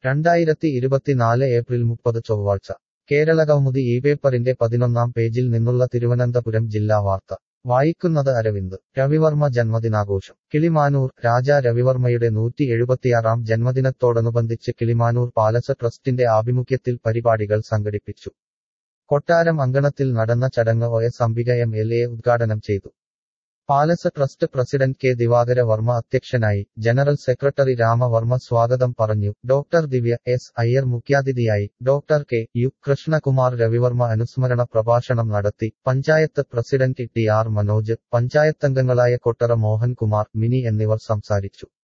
രണ്ടായിരത്തി ഇരുപത്തിനാല് ഏപ്രിൽ മുപ്പത് ചൊവ്വാഴ്ച കേരളകൗമുദി ഈ പേപ്പറിന്റെ പതിനൊന്നാം പേജിൽ നിന്നുള്ള തിരുവനന്തപുരം ജില്ലാ വാർത്ത വായിക്കുന്നത് അരവിന്ദ് രവിവർമ്മ ജന്മദിനാഘോഷം കിളിമാനൂർ രാജാ രവിവർമ്മയുടെ നൂറ്റി എഴുപത്തിയാറാം ജന്മദിനത്തോടനുബന്ധിച്ച് കിളിമാനൂർ പാലസ് ട്രസ്റ്റിന്റെ ആഭിമുഖ്യത്തിൽ പരിപാടികൾ സംഘടിപ്പിച്ചു കൊട്ടാരം അങ്കണത്തിൽ നടന്ന ചടങ്ങ് O S Ambika M L A ഉദ്ഘാടനം ചെയ്തു palace trust president K Divakara Varma അധ്യക്ഷനായി ജനറൽ സെക്രട്ടറി രാമവർമ്മ സ്വാഗതം പറഞ്ഞു ഡോക്ടർ ദിവ്യ എസ് അയ്യർ മുഖ്യാതിഥിയായി doctor K U Krishnakumar Ravi Varma അനുസ്മരണ പ്രഭാഷണം നടത്തി panchayat president T R Manoj പഞ്ചായത്തംഗങ്ങളായ കൊട്ടറ മോഹൻകുമാർ മിനി എന്നിവർ സംസാരിച്ചു